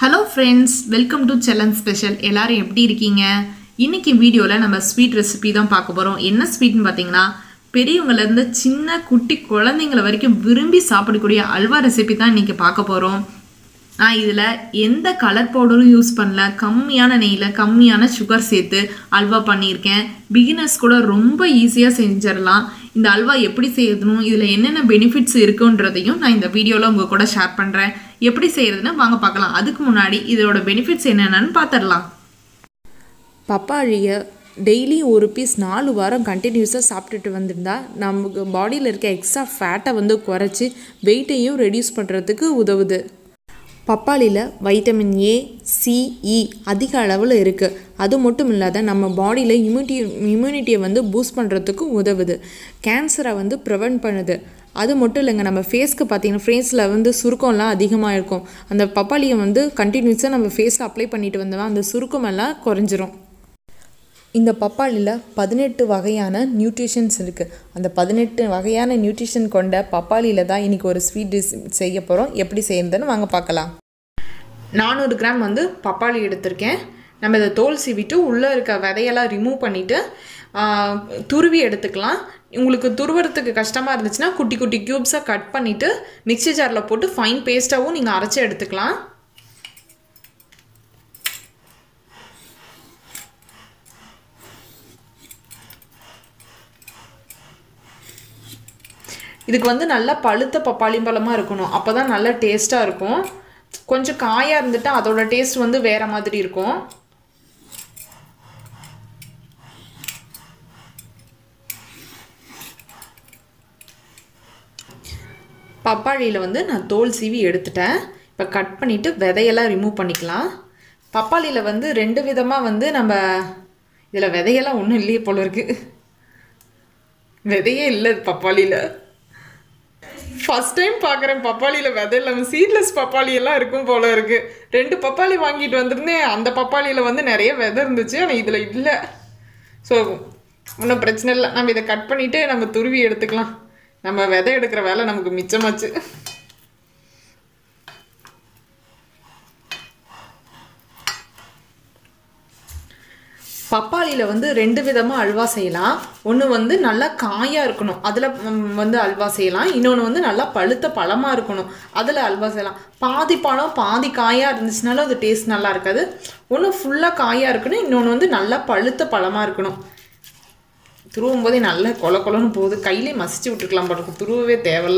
hello friends welcome to Chellan special எல்லாரும் எப்படி இருக்கீங்க இன்னைக்கு வீடியோவில் நம்ம ஸ்வீட் ரெசிபி தான் பார்க்க போகிறோம் என்ன ஸ்வீட்னு பார்த்தீங்கன்னா பெரியவங்கலேருந்து சின்ன குட்டி குழந்தைங்கள வரைக்கும் விரும்பி சாப்பிடக்கூடிய அல்வா ரெசிபி தான் இன்னைக்கு பார்க்க போகிறோம் நான் இதில் எந்த கலர் பவுடரும் யூஸ் பண்ணல கம்மியான நெய்யில் கம்மியான சுகர் சேர்த்து அல்வா பண்ணியிருக்கேன் பிகினர்ஸ் கூட ரொம்ப ஈஸியாக செஞ்சிடலாம் இந்த அல்வா எப்படி செய்யணும் இதில் என்னென்ன பெனிஃபிட்ஸ் இருக்குன்றதையும் நான் இந்த வீடியோவில் உங்கள் கூட ஷேர் பண்ணுறேன் எப்படி செய்கிறதுன்னு வாங்க பார்க்கலாம் அதுக்கு முன்னாடி இதோட பெனிஃபிட்ஸ் என்னென்னு பார்த்துடலாம் பப்பாளியை டெய்லி ஒரு பீஸ் நாலு வாரம் கண்டினியூஸாக சாப்பிட்டுட்டு வந்திருந்தா நமக்கு பாடியில் இருக்க எக்ஸ்ட்ரா ஃபேட்டை வந்து குறைச்சி வெயிட்டையும் ரெடியூஸ் பண்ணுறதுக்கு உதவுது பப்பாளியில் வைட்டமின் ஏ சிஇ அதிக அளவில் இருக்குது அது மட்டும் இல்லாத நம்ம பாடியில் இம்யூனிட்டி இம்யூனிட்டியை வந்து பூஸ்ட் பண்ணுறதுக்கு உதவுது கேன்சரை வந்து ப்ரிவெண்ட் பண்ணுது அது மட்டும் இல்லைங்க நம்ம ஃபேஸ்க்கு பார்த்தீங்கன்னா ஃபேஸில் வந்து சுருக்கம்லாம் அதிகமாக இருக்கும் அந்த பப்பாளியை வந்து கண்டினியூஸாக நம்ம ஃபேஸில் அப்ளை பண்ணிட்டு வந்தோம்னா அந்த சுருக்கமெல்லாம் குறைஞ்சிரும் இந்த பப்பாளியில் பதினெட்டு வகையான நியூட்ரிஷன்ஸ் இருக்குது அந்த பதினெட்டு வகையான நியூட்ரிஷன் கொண்ட பப்பாளியில் தான் இன்றைக்கி ஒரு ஸ்வீட் டிஷ் செய்ய போகிறோம் எப்படி செய்யறதுன்னு வாங்க பார்க்கலாம் நானூறு கிராம் வந்து பப்பாளி எடுத்திருக்கேன் நம்ம இதை தோல் சீவிட்டு உள்ளே இருக்க விதையெல்லாம் ரிமூவ் பண்ணிவிட்டு துருவி எடுத்துக்கலாம் உங்களுக்கு துருவுறதுக்கு கஷ்டமாக இருந்துச்சுன்னா குட்டி குட்டி க்யூப்ஸாக கட் பண்ணிவிட்டு மிக்ஸி ஜாரில் போட்டு ஃபைன் பேஸ்ட்டாகவும் நீங்கள் அரைச்சி எடுத்துக்கலாம் இதுக்கு வந்து நல்லா பழுத்த பப்பாளி பழமாக இருக்கணும் அப்போ தான் நல்லா டேஸ்ட்டாக இருக்கும் கொஞ்சம் காயாக இருந்துட்டு அதோட டேஸ்ட் வந்து வேறு மாதிரி இருக்கும் பப்பாளியில் வந்து நான் தோல் சீவி எடுத்துட்டேன் இப்போ கட் பண்ணிவிட்டு விதையெல்லாம் ரிமூவ் பண்ணிக்கலாம் பப்பாளியில் வந்து ரெண்டு விதமாக வந்து நம்ம இதில் விதையெல்லாம் ஒன்றும் இல்லையே போல இருக்குது விதையே இல்லை பப்பாளியில் ஃபஸ்ட் டைம் பார்க்குறேன் பப்பாளியில் விதை இல்லாமல் சீட்லெஸ் பப்பாளி எல்லாம் இருக்கும் போல இருக்கு ரெண்டு பப்பாளி வாங்கிட்டு வந்திருந்தேன் அந்த பப்பாளியில் வந்து நிறைய விதை இருந்துச்சு ஆனால் இதில் இல்லை ஸோ ஒன்றும் பிரச்சனை இல்லை நம்ம இதை கட் பண்ணிவிட்டு நம்ம துருவி எடுத்துக்கலாம் நம்ம விதை எடுக்கிற வேலை நமக்கு மிச்சமாச்சு பப்பாளியில் வந்து ரெண்டு விதமாக அல்வா செய்யலாம் ஒன்று வந்து நல்லா காயாக இருக்கணும் அதில் வந்து அல்வா செய்யலாம் இன்னொன்று வந்து நல்லா பழுத்த பழமாக இருக்கணும் அதில் அல்வா செய்யலாம் பாதி பழம் பாதி காயாக இருந்துச்சுனாலும் அது டேஸ்ட் நல்லா இருக்காது ஒன்று ஃபுல்லாக காயாக இருக்கணும் இன்னொன்று வந்து நல்லா பழுத்த பழமாக இருக்கணும் துருவும் போதே நல்லா கொல கொலன்னு போகுது கையிலே மசிச்சு விட்டுருக்கலாம் போட்டு துருவவே தேவையில்ல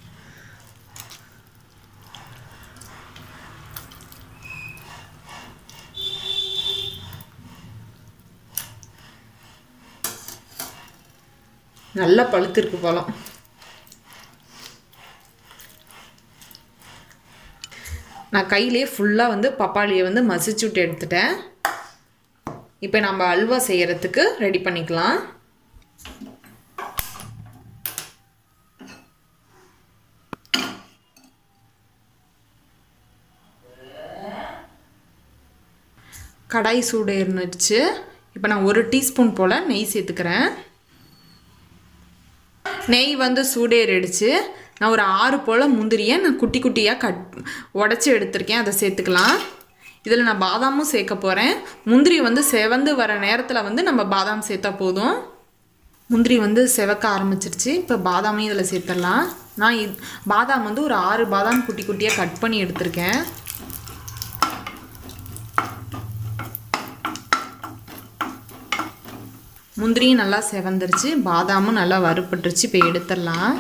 நல்லா பழுத்திருக்கு பழம் நான் கையிலே ஃபுல்லாக வந்து பப்பாளியை வந்து மசிச்சு விட்டு எடுத்துட்டேன் இப்போ நம்ம அல்வா செய்கிறதுக்கு ரெடி பண்ணிக்கலாம் கடாய் சூடு இருந்துச்சு இப்போ நான் ஒரு டீஸ்பூன் போல் நெய் சேர்த்துக்கிறேன் நெய் வந்து சூடேறிடுச்சு நான் ஒரு ஆறு போல் முந்திரியை நான் குட்டி குட்டியாக கட் உடச்சி எடுத்திருக்கேன் அதை சேர்த்துக்கலாம் இதில் நான் பாதாமும் சேர்க்க போகிறேன் முந்திரி வந்து செவந்து வர நேரத்தில் வந்து நம்ம பாதாம் சேர்த்தா போதும் முந்திரி வந்து செவக்க ஆரம்பிச்சிருச்சு இப்போ பாதாமையும் இதில் சேர்த்துடலாம் நான் இது பாதாம் வந்து ஒரு ஆறு பாதாம் குட்டி குட்டியாக கட் பண்ணி எடுத்திருக்கேன் முந்திரியும் நல்லா செவந்துருச்சு பாதாமும் நல்லா வறுப்பட்டுருச்சு இப்போ எடுத்துடலாம்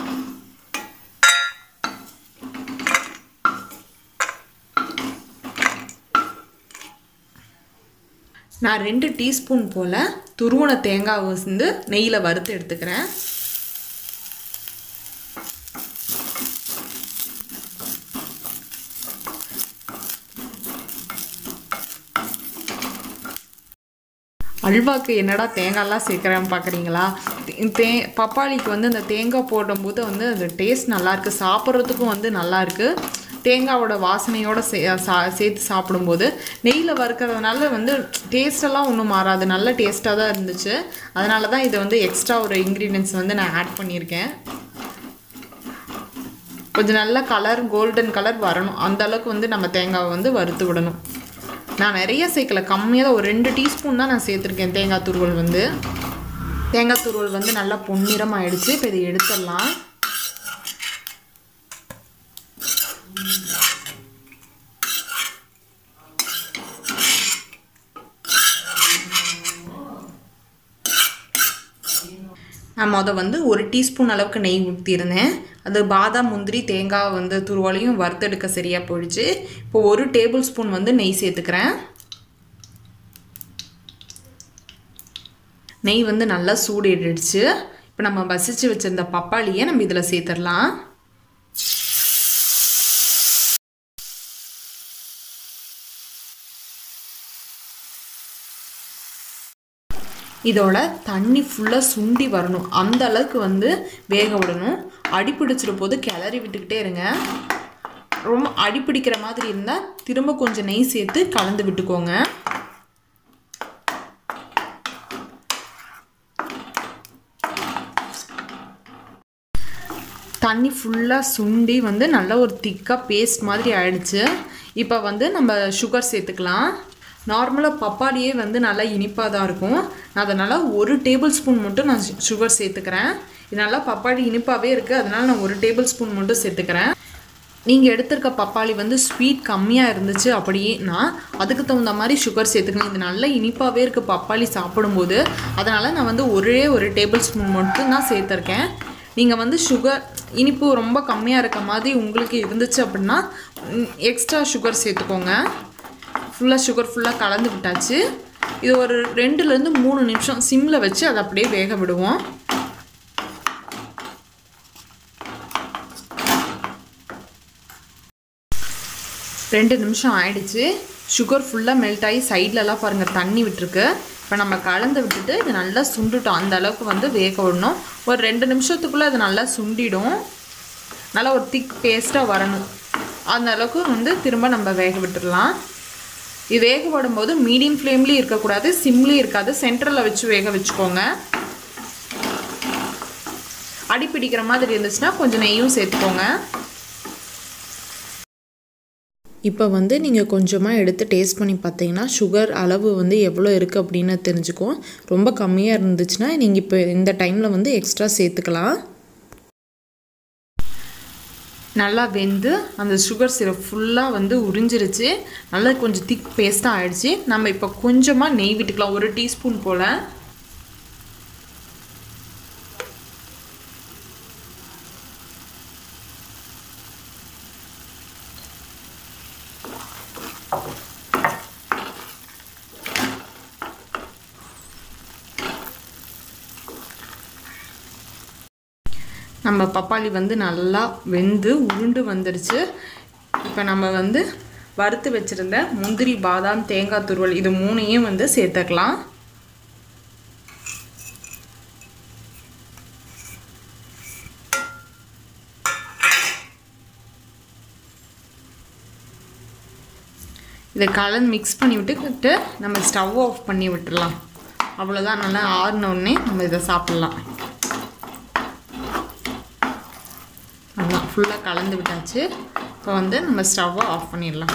நான் ரெண்டு டீஸ்பூன் போல் துருவன தேங்காய் வந்து நெய்யில் வறுத்து எடுத்துக்கிறேன் அல்வாக்கு என்னடா தேங்காய்லாம் சேர்க்குறேன்னு பார்க்குறீங்களா தே பப்பாளிக்கு வந்து அந்த தேங்காய் போடும்போது வந்து அந்த டேஸ்ட் நல்லாயிருக்கு சாப்பிட்றதுக்கும் வந்து நல்லாயிருக்கு தேங்காவோட வாசனையோடு சே சா சேர்த்து சாப்பிடும்போது நெய்யில் வறுக்கிறதுனால வந்து டேஸ்டெல்லாம் ஒன்றும் மாறாது நல்ல டேஸ்ட்டாக தான் இருந்துச்சு அதனால தான் இதை வந்து எக்ஸ்ட்ரா ஒரு இன்க்ரீடியன்ஸ் வந்து நான் ஆட் பண்ணியிருக்கேன் கொஞ்சம் நல்ல கலர் கோல்டன் கலர் வரணும் அந்த அளவுக்கு வந்து நம்ம தேங்காவை வந்து வறுத்து விடணும் நான் நிறைய சேர்க்கல கம்மியாக தான் ஒரு ரெண்டு டீஸ்பூன் தான் நான் சேர்த்துருக்கேன் தேங்காய் துருவல் வந்து தேங்காய் துருவல் வந்து நல்லா பொன்னிறம் ஆயிடுச்சு இப்போ இதை எடுத்துடலாம் நான் மொதல் வந்து ஒரு டீஸ்பூன் அளவுக்கு நெய் ஊற்றிருந்தேன் அது பாதாம் முந்திரி தேங்காய் வந்து துருவாலையும் வறுத்தெடுக்க சரியாக போயிடுச்சு இப்போ ஒரு டேபிள் ஸ்பூன் வந்து நெய் சேர்த்துக்கிறேன் நெய் வந்து நல்லா சூடிடுச்சு இப்போ நம்ம வசிச்சு வச்சுருந்த பப்பாளியை நம்ம இதில் சேர்த்துடலாம் இதோட தண்ணி ஃபுல்லாக சுண்டி வரணும் அந்த அளவுக்கு வந்து வேக விடணும் அடி பிடிச்சிட போது கிளறி விட்டுக்கிட்டே இருங்க ரொம்ப அடி பிடிக்கிற மாதிரி இருந்தால் திரும்ப கொஞ்சம் நெய் சேர்த்து கலந்து விட்டுக்கோங்க தண்ணி ஃபுல்லாக சுண்டி வந்து நல்ல ஒரு திக்காக பேஸ்ட் மாதிரி ஆயிடுச்சு இப்போ வந்து நம்ம சுகர் சேர்த்துக்கலாம் நார்மலாக பப்பாளியே வந்து நல்லா இனிப்பாக தான் இருக்கும் நான் அதனால் ஒரு டேபிள் ஸ்பூன் மட்டும் நான் சுகர் சேர்த்துக்கிறேன் இது நல்லா பப்பாளி இனிப்பாகவே இருக்குது அதனால் நான் ஒரு டேபிள் ஸ்பூன் மட்டும் சேர்த்துக்கிறேன் நீங்கள் எடுத்திருக்க பப்பாளி வந்து ஸ்வீட் கம்மியாக இருந்துச்சு அப்படின்னா அதுக்கு தகுந்த மாதிரி சுகர் சேர்த்துக்கணும் இது நல்லா இனிப்பாகவே இருக்குது பப்பாளி சாப்பிடும்போது அதனால் நான் வந்து ஒரே ஒரு டேபிள் ஸ்பூன் மட்டும் தான் சேர்த்துருக்கேன் நீங்கள் வந்து சுகர் இனிப்பு ரொம்ப கம்மியாக இருக்க மாதிரி உங்களுக்கு இருந்துச்சு அப்படின்னா எக்ஸ்ட்ரா சுகர் சேர்த்துக்கோங்க ஃபுல்லாக சுகர் ஃபுல்லாக கலந்து விட்டாச்சு இது ஒரு ரெண்டுலேருந்து மூணு நிமிஷம் சிம்மில் வச்சு அதை அப்படியே வேக விடுவோம் ரெண்டு நிமிஷம் ஆயிடுச்சு சுகர் ஃபுல்லாக மெல்ட் ஆகி சைட்லலாம் பாருங்கள் தண்ணி விட்டுருக்கு இப்போ நம்ம கலந்து விட்டுட்டு இது நல்லா சுண்டுட்டோம் அந்த அளவுக்கு வந்து வேக விடணும் ஒரு ரெண்டு நிமிஷத்துக்குள்ளே அது நல்லா சுண்டிடும் நல்லா ஒரு திக் பேஸ்ட்டாக வரணும் அந்த அளவுக்கு வந்து திரும்ப நம்ம வேக விட்டுடலாம் இது வேக விடும்போது மீடியம் ஃப்ளேம்லேயும் இருக்கக்கூடாது சிம்லேயும் இருக்காது சென்டரில் வச்சு வேக வச்சுக்கோங்க அடி பிடிக்கிற மாதிரி இருந்துச்சுன்னா கொஞ்சம் நெய்யும் சேர்த்துக்கோங்க இப்போ வந்து நீங்கள் கொஞ்சமாக எடுத்து டேஸ்ட் பண்ணி பார்த்தீங்கன்னா சுகர் அளவு வந்து எவ்வளோ இருக்குது அப்படின்னு தெரிஞ்சுக்கும் ரொம்ப கம்மியாக இருந்துச்சுன்னா நீங்கள் இப்போ இந்த டைமில் வந்து எக்ஸ்ட்ரா சேர்த்துக்கலாம் நல்லா வெந்து அந்த சுகர் சிரப் ஃபுல்லாக வந்து உறிஞ்சிருச்சு நல்லா கொஞ்சம் திக் பேஸ்ட்டாக ஆயிடுச்சு நம்ம இப்போ கொஞ்சமாக நெய் விட்டுக்கலாம் ஒரு டீஸ்பூன் போல் நம்ம பப்பாளி வந்து நல்லா வெந்து உருண்டு வந்துடுச்சு இப்போ நம்ம வந்து வறுத்து வச்சுருந்த முந்திரி பாதாம் தேங்காய் துருவல் இது மூணையும் வந்து சேர்த்துக்கலாம் இதை கலந்து மிக்ஸ் பண்ணி விட்டுக்கிட்டு நம்ம ஸ்டவ் ஆஃப் பண்ணி விட்டுடலாம் அவ்வளோதான் நல்லா ஆறின உடனே நம்ம இதை சாப்பிட்லாம் அதான் ஃபுல்லாக கலந்து விட்டாச்சு இப்போ வந்து நம்ம ஸ்டவ்வை ஆஃப் பண்ணிடலாம்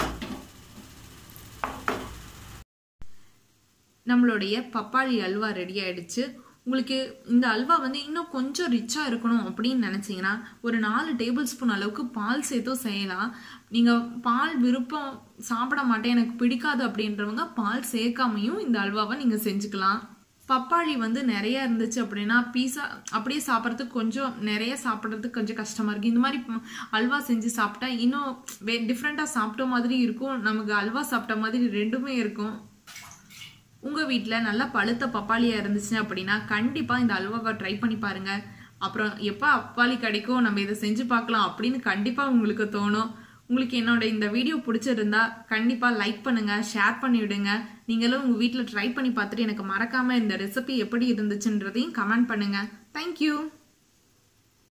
நம்மளுடைய பப்பாளி அல்வா ரெடி ஆயிடுச்சு உங்களுக்கு இந்த அல்வா வந்து இன்னும் கொஞ்சம் ரிச்சாக இருக்கணும் அப்படின்னு நினச்சிங்கன்னா ஒரு நாலு டேபிள் ஸ்பூன் அளவுக்கு பால் சேர்த்தும் செய்யலாம் நீங்கள் பால் விருப்பம் சாப்பிட மாட்டேன் எனக்கு பிடிக்காது அப்படின்றவங்க பால் சேர்க்காமையும் இந்த அல்வாவை நீங்கள் செஞ்சுக்கலாம் பப்பாளி வந்து நிறைய இருந்துச்சு அப்படின்னா பீஸா அப்படியே சாப்பிட்றதுக்கு கொஞ்சம் நிறைய சாப்பிட்றதுக்கு கொஞ்சம் கஷ்டமாக இருக்குது இந்த மாதிரி ம், அல்வா செஞ்சு சாப்பிட்டா இன்னும் வே டிஃப்ரெண்ட்டாக சாப்பிட்ட மாதிரி இருக்கும் நமக்கு அல்வா சாப்பிட்ட மாதிரி ரெண்டுமே இருக்கும் உங்கள் வீட்டில் நல்லா பழுத்த பப்பாளியாக இருந்துச்சு அப்படின்னா கண்டிப்பாக இந்த அல்வாவை ட்ரை பண்ணி பாருங்கள் அப்புறம் எப்போ அப்பாளி கிடைக்கும் நம்ம இதை செஞ்சு பார்க்கலாம் அப்படின்னு கண்டிப்பாக உங்களுக்கு தோணும் உங்களுக்கு என்னோட இந்த வீடியோ பிடிச்சிருந்தா கண்டிப்பாக லைக் பண்ணுங்கள் ஷேர் பண்ணி விடுங்க நீங்களும் உங்கள் வீட்டில் ட்ரை பண்ணி பார்த்துட்டு எனக்கு மறக்காமல் இந்த ரெசிபி எப்படி இருந்துச்சுன்றதையும் கமெண்ட் பண்ணுங்கள் தேங்க்யூ